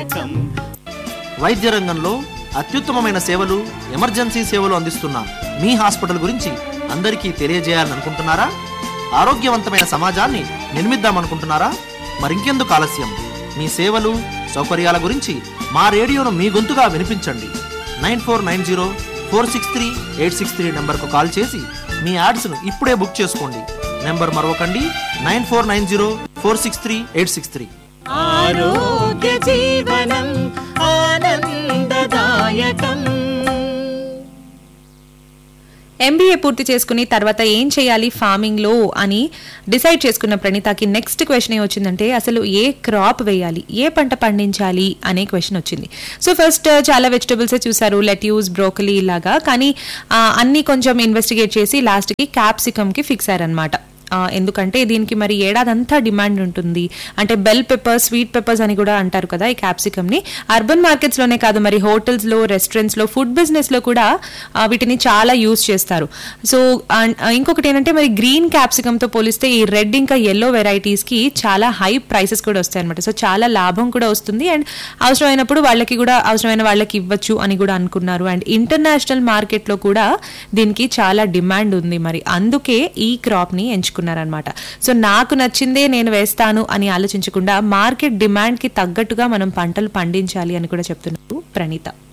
ఆనందదాయకం వైద్య రంగంలో అత్యుత్తమమైన సేవలు ఎమర్జెన్సీ సేవలు అందిస్తున్న మీ హాస్పిటల్ గురించి అందరికీ తెలియజేయాలని అనుకుంటున్నారా ఆరోగ్యవంతమైన సమాజాన్ని నిర్మిద్దామనుకుంటున్నారా మరింకెందుకు ఆలస్యం మీ సేవలు సౌకర్యాల గురించి మా రేడియోను మీ గొంతుగా వినిపించండి nine four nine zero four six three eight six three నెంబర్కు కాల్ చేసి మీ యాడ్స్ను ఇప్పుడే బుక్ చేసుకోండి నెంబర్ మరొకండి nine four nine zero four six three eight six three ఆరోగ్య జీవనం ఆనందదాయకం ఎంబీఏ పూర్తి చేసుకుని తర్వాత ఏం చేయాలి ఫార్మింగ్ లో అని డిసైడ్ చేసుకున్న ప్రణీతకి నెక్స్ట్ క్వశ్చన్ ఏం వచ్చిందంటే అసలు ఏ క్రాప్ వేయాలి ఏ పంట పండించాలి అనే క్వశ్చన్ వచ్చింది సో ఫస్ట్ చాలా వెజిటబుల్స్ చూసారు లెట్యూస్ బ్రోకలీ ఇలాగా కానీ ఆ, అన్ని కొంచెం ఇన్వెస్టిగేట్ చేసి లాస్ట్ కి క్యాప్సికమ్ కి ఫిక్స్ అయ్యారనమాట ఆ, ఎందుకంటే దీనికి మరి ఏడాదంతా డిమాండ్ ఉంటుంది అంటే బెల్ పెప్పర్ స్వీట్ పెప్పర్స్ అని కూడా అంటారు కదా ఈ క్యాప్సికమ్ ని అర్బన్ మార్కెట్స్ లోనే కాదు మరి హోటల్స్ లో రెస్టారెంట్స్ లో ఫుడ్ బిజినెస్ లో కూడా ఆ, వీటిని చాలా యూజ్ చేస్తారు సో అండ్, ఆ, ఇంకొకటి ఏంటంటే మరి గ్రీన్ క్యాప్సికమ్ తో పోలిస్తే ఈ రెడ్ ఇంకా ఎల్లో వెరైటీస్ కి చాలా హై ప్రైసెస్ కూడా వస్తాయి అనమాట సో చాలా లాభం కూడా వస్తుంది అండ్ అవసరమైనప్పుడు వాళ్ళకి కూడా అవసరమైన వాళ్ళకి ఇవ్వచ్చు అని కూడా అనుకున్నారు అండ్ ఇంటర్నేషనల్ మార్కెట్ లో కూడా దీనికి చాలా డిమాండ్ ఉంది మరి అందుకే ఈ క్రాప్ ని ఎంచుకున్నారనమాట సో నాకు నచ్చిందే నేను వేస్తాను అని ఆలోచించకుండా మార్కెట్ డిమాండ్ కి తగ్గట్టుగా మనం పంటలు పండించాలి అని కూడా చెప్తున్నారు ప్రణీత